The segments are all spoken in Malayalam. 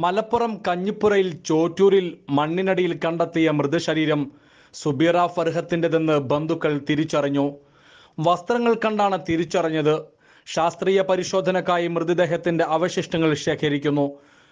മലപ്പുറം കഞ്ഞിപ്പുറയിൽ ചോറ്റൂരിൽ മണ്ണിനടിയിൽ കണ്ടെത്തിയ മൃതശരീരം സുബീറ ഫർഹത്തിൻ്റെതെന്ന് ബന്ധുക്കൾ തിരിച്ചറിഞ്ഞു വസ്ത്രങ്ങൾ കണ്ടാണ് തിരിച്ചറിഞ്ഞത് ശാസ്ത്രീയ പരിശോധനക്കായി മൃതദേഹത്തിന്റെ അവശിഷ്ടങ്ങൾ ശേഖരിക്കുന്നു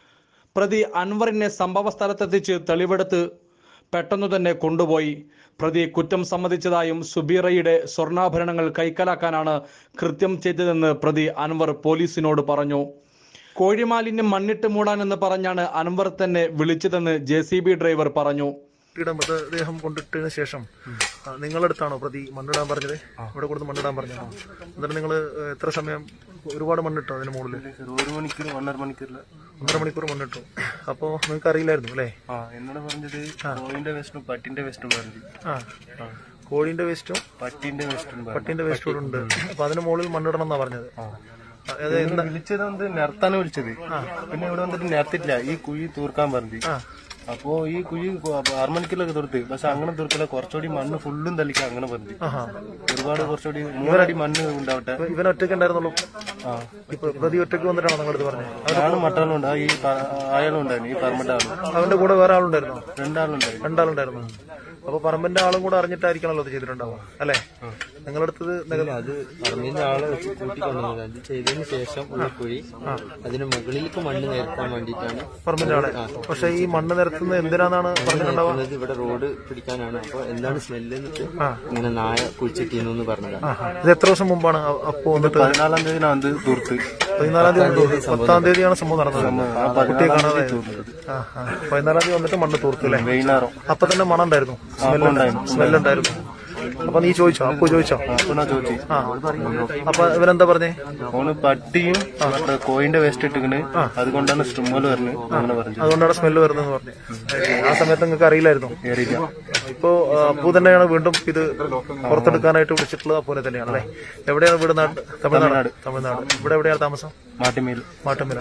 പ്രതി അൻവറിനെ സംഭവ സ്ഥലത്തെത്തിച്ച് തെളിവെടുത്ത് പെട്ടെന്നു തന്നെ കൊണ്ടുപോയി പ്രതി കുറ്റം സമ്മതിച്ചതായും സുബീറയുടെ സ്വർണ്ണാഭരണങ്ങൾ കൈക്കലാക്കാനാണ് കൃത്യം ചെയ്തതെന്ന് പ്രതി അൻവർ പോലീസിനോട് പറഞ്ഞു കോഴിമാലിന്യം മണ്ണിട്ട് മൂടാനെന്ന് പറഞ്ഞാണ് അൻവർ തന്നെ വിളിച്ചതെന്ന് ജെ ഡ്രൈവർ പറഞ്ഞു കുട്ടിയുടെ മൃതദേഹം കൊണ്ടിട്ടതിന് ശേഷം ആ, നിങ്ങളടുത്താണോ പ്രതി മണ്ണിടാൻ പറഞ്ഞത് ഇവിടെ കൊടുത്ത് മണ്ണിടാൻ പറഞ്ഞോ എന്നിട്ട് നിങ്ങൾ എത്ര സമയം ഒരുപാട് മണ്ണിട്ടോ അതിന് മുകളിൽ ഒരു മണിക്കൂർ ഒന്നര മണിക്കൂറില് ഒന്നര മണിക്കൂർ മണ്ണിട്ടു അപ്പോൾ നിങ്ങൾക്ക് അറിയില്ലായിരുന്നു അല്ലേ ആ എന്നോട് പറഞ്ഞത് കോഴിന്റെ വേസ്റ്റും പട്ടിന്റെ വേസ്റ്റും പറഞ്ഞു ആ കോഴീന്റെ വേസ്റ്റും പട്ടിന്റെ വേസ്റ്റും പറഞ്ഞു പട്ടിന്റെ വേസ്റ്റും കൂടെ ഉണ്ട് അപ്പൊ അതിന് മുകളിൽ മണ്ണിടണം എന്നാ പറഞ്ഞത് അതായത് എന്നെ വിളിച്ചത് വന്ന് നിരത്താണ് വിളിച്ചത് പിന്നെ ഇവിടെ വന്നിട്ട് നിരത്തില്ല ഈ കുഴി തൂർക്കാൻ പറഞ്ഞു അപ്പോ ഈ കുഴി ആറ് മണിക്കൂറിലൊക്കെ തീർത്ത് പക്ഷെ അങ്ങനെ തീർക്കില്ല കുറച്ചുകൂടി മണ്ണ് ഫുള്ളും തള്ളിക്ക അങ്ങനെ പറഞ്ഞു ആഹാ ഒരുപാട് കുറച്ചുകൂടി മൂന്നടി മണ്ണ് ഉണ്ടാവട്ടെ ഇപ്പൊ ഇവൻ ഒറ്റയ്ക്ക് ഉണ്ടായിരുന്നുള്ളൂ ആ ഇപ്പൊ പ്രതി ഒറ്റയ്ക്ക് വന്നിട്ടാണോ നിങ്ങളടുത്ത് പറഞ്ഞത് ഞാനും മട്ടാളും ഉണ്ട് ഈ പ- അയാളും ഉണ്ടായിരുന്നു ഈ പറമ്പന്റെ ആളും അവന്റെ കൂടെ വേറെ ആളുണ്ടായിരുന്നോ രണ്ടാളുണ്ടായിരുന്നു രണ്ടാളുണ്ടായിരുന്നു അപ്പൊ പറമ്പിന്റെ ആളും കൂടെ അറിഞ്ഞിട്ടായിരിക്കണല്ലോ അത് ചെയ്തിട്ടുണ്ടാവുക അല്ലേ നിങ്ങളടുത്തത് നിക- അത് പറമ്പിന്റെ ആളെ വെച്ച് കൂട്ടിക്കൊണ്ടുവന്നത് അത് ചെയ്തതിന് ശേഷം ഉള്ള കുഴി അതിന് മുകളിലേക്ക് മണ്ണ് നിരത്താൻ വേണ്ടിയിട്ടാണ് പറമ്പിന്റെ ആളെ പക്ഷെ ഈ മണ്ണ് നിരത്തുന്നത് എന്തിനാന്നാണ് പറഞ്ഞിട്ടുണ്ടാവുക നിരത്തുന്നത് ഇവിടെ റോഡ് പിടിക്കാനാണ് അപ്പൊ എന്താണ് സ്മെല്ല് എന്നിട്ട് ഇങ്ങനെ നായ കുഴിച്ചിട്ടിരുന്നു പറഞ്ഞതാണ് ഇത് എത്ര ദിവസം മുമ്പാണ് അ- അപ്പോ വന്നിട്ട് പതിനാലാം തീയതി ഞാൻ വന്ന് തീർത്ത് പതിനാലാം തീയതി പത്താം തീയതിയാണ് സംഭവം നടന്നത് കുട്ടിയെ കാണാതെ ആ, ആ. പതിനാലാം തീയതി വന്നിട്ട് മണ്ണ് തൂർത്തു അല്ലേ വൈകുന്നേരം അപ്പൊ തന്നെ മണം ഉണ്ടായിരുന്നു സ്മെല്ലുണ്ടായിരുന്നു അപ്പൊ നീ ചോദിച്ചോ അപ്പോ ചോദിച്ചോ അപ്പൊ ഞാൻ ചോദിച്ചു ആ അപ്പൊ ഇവരെന്താ പറഞ്ഞേ ഓന് പട്ടിയും മറ്റേ കോയിന്റെ വേസ്റ്റ് ഇട്ടിക്കണ് അതുകൊണ്ടാണ് സ്ട്രിമ്മല് പറഞ്ഞു അങ്ങനെ പറഞ്ഞു അതുകൊണ്ടാണ് സ്മെല്ല് വരുന്നതെന്ന് പറഞ്ഞു ആ സമയത്ത് നിങ്ങൾക്ക് അറിയില്ലായിരുന്നു കേറിയില്ല ഇപ്പോ ആ, അപ്പു തന്നെയാണ് വീണ്ടും ഇത് പുറത്തെടുക്കാനായിട്ട് വിളിച്ചിട്ടുള്ളത് അപ്പൂനെ തന്നെയാണ് അല്ലേ എവിടെയാണ് വീട് നാട് തമിഴ്നാട് തമിഴ്നാട് ഇവിടെ എവിടെയാണ് താമസം മാട്ടിമേൽ മാട്ടുമില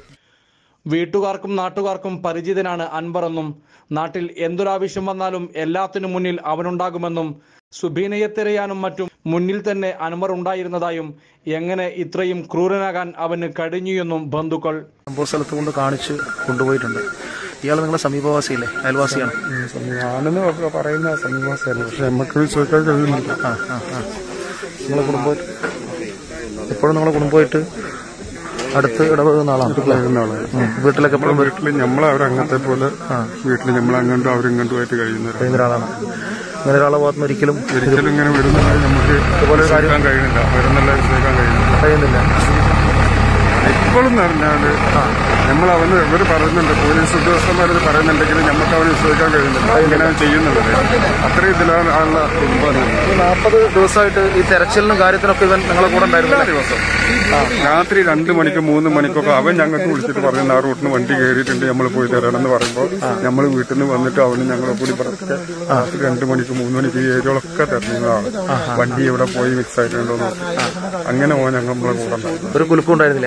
വീട്ടുകാർക്കും നാട്ടുകാർക്കും പരിചിതനാണ് അൻവർ എന്നും നാട്ടിൽ എന്തൊരാവശ്യം വന്നാലും എല്ലാത്തിനും മുന്നിൽ അവനുണ്ടാകുമെന്നും സുബീനയെ തിരയാനും മറ്റും മുന്നിൽ തന്നെ അൻവർ ഉണ്ടായിരുന്നതായും എങ്ങനെ ഇത്രയും ക്രൂരനാകാൻ അവന് കഴിഞ്ഞു എന്നും ബന്ധുക്കൾ സംഭവ സ്ഥലത്ത് കൊണ്ട് കാണിച്ച് കൊണ്ടുപോയിട്ടുണ്ട് ഇയാൾ നിങ്ങളുടെ സമീപവാസിയല്ലേ അയൽവാസിയാണ് ആണെന്ന് പറയുന്ന സമീപവാസിയാണ് പക്ഷെ നമുക്ക് വിശ്വസിക്കാൻ കഴിയുന്നില്ല ആ ആ ആ നിങ്ങളെ കുടുംബം എപ്പോഴും നിങ്ങളെ കുടുംബമായിട്ട് അടുത്ത് ഇടപെടുന്ന ആളാണ് ഉം. വീട്ടിലൊക്കെ എപ്പോഴും വരും വീട്ടിൽ നമ്മളെ അവരങ്ങനത്തെ പോലെ വീട്ടിൽ നമ്മൾ അങ്ങോട്ടും അവരിങ്ങോട്ടും ആയിട്ട് കഴിയുന്നവരാണ് കഴിയുന്ന ഒരാളാണ് ഇങ്ങനെ ഒരാളെ ഭാഗത്തുനിന്ന് ഒരിക്കലും ഒരിക്കലും ഇങ്ങനെ വിടുന്നതായി നമുക്ക് വിശ്വസിക്കാൻ കഴിയുന്നില്ല വരുന്നില്ല വിശ്വസിക്കാൻ കഴിയുന്നില്ല കഴിയുന്നില്ല ഇപ്പോഴും എന്ന് പറഞ്ഞാല് നമ്മൾ അവന് ഇവര് പറയുന്നുണ്ട് പോലീസ് ഉദ്യോഗസ്ഥന്മാരത് പറയുന്നുണ്ടെങ്കിൽ നമുക്ക് അവന് വിശ്വസിക്കാൻ കഴിയുന്നില്ല ഇങ്ങനെ ചെയ്യുന്നുള്ളത് അത്രയും ഇതിലാണ് ഉള്ള കുടുംബമാണ് ഈ നാൽപ്പത് ദിവസമായിട്ട് ഈ തെരച്ചിലിനും കാര്യത്തിനൊക്കെ ഇവൻ നിങ്ങളെ കൂടെ ഉണ്ടായിരുന്നു ദിവസം രാത്രി രണ്ട് മണിക്ക് മൂന്ന് മണിക്കൊക്കെ അവൻ ഞങ്ങൾക്ക് വിളിച്ചിട്ട് പറഞ്ഞു ആ റൂട്ടിന് വണ്ടി കയറിയിട്ടുണ്ട് നമ്മൾ പോയി തരാമെന്ന് പറയുമ്പോൾ നമ്മൾ വീട്ടിൽ നിന്ന് വന്നിട്ട് അവന് ഞങ്ങളെ കൂടി പറഞ്ഞിട്ട് രാത്രി രണ്ട് മണിക്ക് മൂന്ന് മണിക്ക് ഈ ഏരിയകളൊക്കെ തെരഞ്ഞതാണ് വണ്ടി ഇവിടെ പോയി മിക്സ് ആയിട്ടുണ്ടോ എന്ന് പറഞ്ഞിട്ട്. അങ്ങനെ പോകാൻ ഞങ്ങൾ നമ്മളെ കൂടെ ഉണ്ടായിരുന്നു. ഒരു കുലുക്കും ഉണ്ടായിരുന്നില്ല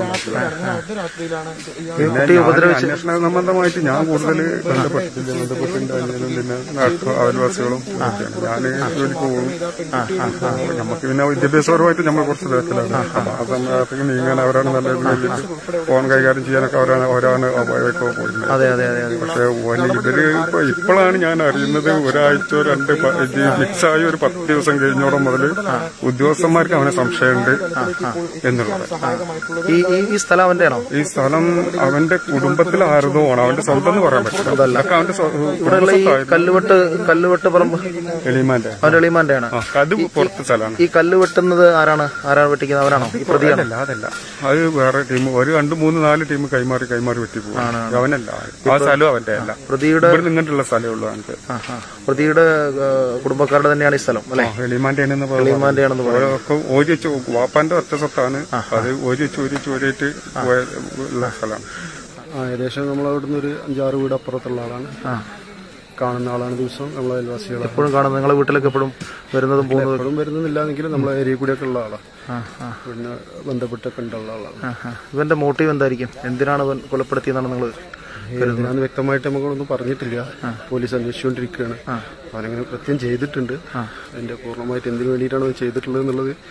ഈ പിന്നെ കുട്ടിയെ ഞാൻ ഉപദ്രവിച്ച് അന്വേഷണ സംബന്ധമായിട്ട് ഞാൻ കൂടുതൽ ബന്ധപ്പെട്ടിട്ടില്ല ബന്ധപ്പെട്ടിട്ടുണ്ട് അനിയനും പിന്നെ നാട്ടു അയൽവാസികളും ഒക്കെയാണ് ഞാൻ ജോലിക്ക് പോകും അപ്പൊ നമുക്ക് പിന്നെ വിദ്യാഭ്യാസപരമായിട്ട് നമ്മൾ കുറച്ച് ബാക്കിലാണ് അപ്പൊ ആ സമയത്തേക്ക് നീങ്ങാൻ അവരാണ് നല്ലത് കഴിഞ്ഞിട്ട് ഫോൺ കൈകാര്യം ചെയ്യാനൊക്കെ അവരാണ് അവരാണ് അപായമൊക്കെ പോയിരുന്നത് അതെ അതെ അതെ അതെ പക്ഷെ ഓന് ഇവര് ഇപ്പൊ ഇപ്പോഴാണ് ഞാൻ അറിയുന്നത് ഒരാഴ്ച രണ്ട് പ- ഇത് ഫിക്സായി ഒരു പത്ത് ദിവസം കഴിഞ്ഞോടെ മുതൽ ഉദ്യോഗസ്ഥന്മാർക്ക് അവനെ സംശയമുണ്ട് എന്നുള്ളത് ഈ ഈ- ഈ സ്ഥലം അവന്റെ ആണോ ഈ സ്ഥലം അവന്റെ കുടുംബത്തിൽ ആരതോ ആണ് അവന്റെ സ്വന്തം എന്ന് പറയാൻ പറ്റില്ല അതൊക്കെ അവന്റെ സ്വ- ഇവിടെയുള്ള ഈ കുടുംബസ്വത്തായിരുന്നു. കല്ലുവെട്ട് കല്ലുവെട്ട് പറമ്പ് എലിമാന്റെ അവന്റെ എളിമാന്റെ ആണ് ആ അത് പുറത്ത് സ്ഥലമാണ് ഈ കല്ല് വെട്ടുന്നത് ആരാണ് ആരാണ് വെട്ടിക്കുന്നത് അവനാണോ ഈ പ്രതിയാണ് അതല്ല അതല്ല അത് വേറെ ടീം ഒരു രണ്ട് മൂന്ന് നാല് ടീം കൈമാറി കൈമാറി വെട്ടി പോകും അവനല്ല ആ സ്ഥലം അവന്റെ അല്ല പ്രതിയുടെ ഇവിടെ നിന്നിട്ടുള്ള സ്ഥലമേ ഉള്ളൂ അവനക്ക് ആ, ആ. പ്രതിയുടെ ആ, കുടുംബക്കാരുടെ തന്നെയാണ് ഈ സ്ഥലം അല്ലെ എലിമാന്റെ എളിമാന്റെ ആണെന്ന് പറയുന്നത് ഒക്കെ ഓരി വെച്ച് വാപ്പാന്റെ ഒറ്റ സ്വത്താണ് അത് ഓരി വെച്ച് ഓരി വെച്ച് ഓരിയിട്ട് പോയ- ഉള്ള സ്ഥലമാണ് ആ ഏകദേശം നമ്മൾ അവിടുന്ന് ഒരു അഞ്ചാറ് വീട് അപ്പുറത്തുള്ള ആളാണ് കാണുന്ന ആളാണ് ദിവസം നമ്മളെ അയൽവാസികളാണ് എപ്പോഴും കാണുന്നത് നിങ്ങളെ വീട്ടിലേക്ക് എപ്പോഴും വരുന്നതും പോകുന്നതും എപ്പോഴും വരുന്നില്ലെങ്കിലും നമ്മളെ ഏരിയ കൂടിയൊക്കെ ഉള്ള ആളാണ് ആ, ആ, പിന്നെ ബന്ധപ്പെട്ടൊക്കെ ഉള്ള ആളാണ് ആ, ആ. ഇവന്റെ മോട്ടീവ് എന്തായിരിക്കും എന്തിനാണ് ഇവൻ കൊലപ്പെടുത്തിയെന്നാണ് നിങ്ങൾ ഞാൻ വ്യക്തമായിട്ട് നമുക്കൊന്നും പറഞ്ഞിട്ടില്ല പോലീസ് അന്വേഷിച്ചുകൊണ്ടിരിക്കുകയാണ് അവനങ്ങനെ കൃത്യം ചെയ്തിട്ടുണ്ട് അതിന്റെ പൂർണ്ണമായിട്ട് എന്തിനു വേണ്ടിയിട്ടാണ് അത് ചെയ്തിട്ടുള്ളത് എന്നുള്ളത്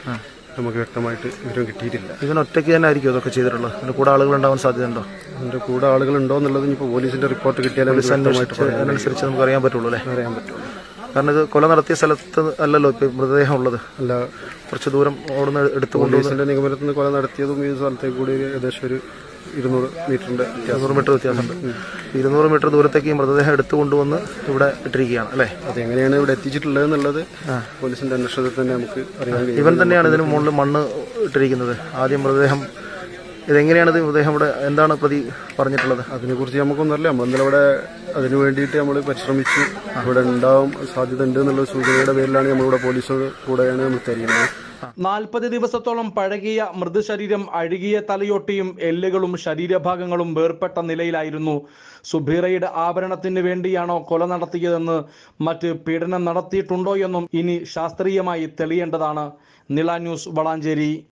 നമുക്ക് വ്യക്തമായിട്ട് വിവരം കിട്ടിയിട്ടില്ല ഇവൻ ഒറ്റയ്ക്ക് തന്നെ ആയിരിക്കും ഇതൊക്കെ ചെയ്തിട്ടുള്ളത് അതിന്റെ കൂടെ ആളുകൾ ഉണ്ടാവാൻ സാധ്യതയുണ്ടോ അതിന്റെ കൂടെ ആളുകൾ ഉണ്ടോ എന്നുള്ളത് ഇനിയിപ്പോൾ പോലീസിന്റെ റിപ്പോർട്ട് കിട്ടിയാലേ നമുക്ക് വ്യക്തമായിട്ട് പറയാൻ അതിനനുസരിച്ച് നമുക്ക് അറിയാൻ പറ്റുള്ളൂ അല്ലേ അറിയാൻ പറ്റുള്ളൂ കാരണം ഇത് കൊല നടത്തിയ സ്ഥലത്ത് അല്ലല്ലോ ഇപ്പൊ മൃതദേഹം ഉള്ളത് അല്ല കുറച്ച് ദൂരം അവിടുന്ന് എടുത്തുകൊണ്ട് പോലീസിന്റെ നിഗമനത്തിൽ നിന്ന് കൊല നടത്തിയതും ഈ സ്ഥലത്തേക്ക് കൂടി ഒരു ഏകദേശം ഒരു ഇരുന്നൂറ് മീറ്ററിന്റെ വ്യത്യാസം ഇരുന്നൂറ് മീറ്റർ വ്യത്യാസമുണ്ട് ഇരുന്നൂറ് മീറ്റർ ദൂരത്തേക്ക് ഈ മൃതദേഹം എടുത്തു കൊണ്ടുവന്ന് ഇവിടെ ഇട്ടിരിക്കുകയാണ് അല്ലേ അതെങ്ങനെയാണ് ഇവിടെ എത്തിച്ചിട്ടുള്ളത് എന്നുള്ളത് പോലീസിന്റെ അന്വേഷണത്തിൽ തന്നെ നമുക്ക് അറിയാൻ കഴിയും ഇവൻ തന്നെയാണ് ഇതിന് മുകളിൽ മണ്ണ് ഇട്ടിരിക്കുന്നത് ആദ്യം മൃതദേഹം ഇതെങ്ങനെയാണ് ഇത് മൃതദേഹം ഇവിടെ എന്താണ് പ്രതി പറഞ്ഞിട്ടുള്ളത് അതിനെക്കുറിച്ച് നമുക്കൊന്നും അറിയില്ല നമ്മൾ ഇവിടെ അതിനു വേണ്ടിയിട്ട് നമ്മൾ പരിശ്രമിച്ചു ഇവിടെ ഉണ്ടാവും സാധ്യത ഉണ്ട് എന്നുള്ള സൂചനയുടെ പേരിലാണ് നമ്മളിവിടെ പോലീസോട് കൂടെയാണ് നമ്മൾ തരുന്നത് നാൽപ്പത് ദിവസത്തോളം പഴകിയ മൃതശരീരം അഴുകിയ തലയൊട്ടിയും എല്ലുകളും ശരീരഭാഗങ്ങളും വേർപെട്ട നിലയിലായിരുന്നു സുബീറയുടെ ആഭരണത്തിന് വേണ്ടിയാണോ കൊല നടത്തിയതെന്ന് മറ്റ് പീഡനം നടത്തിയിട്ടുണ്ടോ എന്നും ഇനി ശാസ്ത്രീയമായി തെളിയേണ്ടതാണ് നില ന്യൂസ് വളാഞ്ചേരി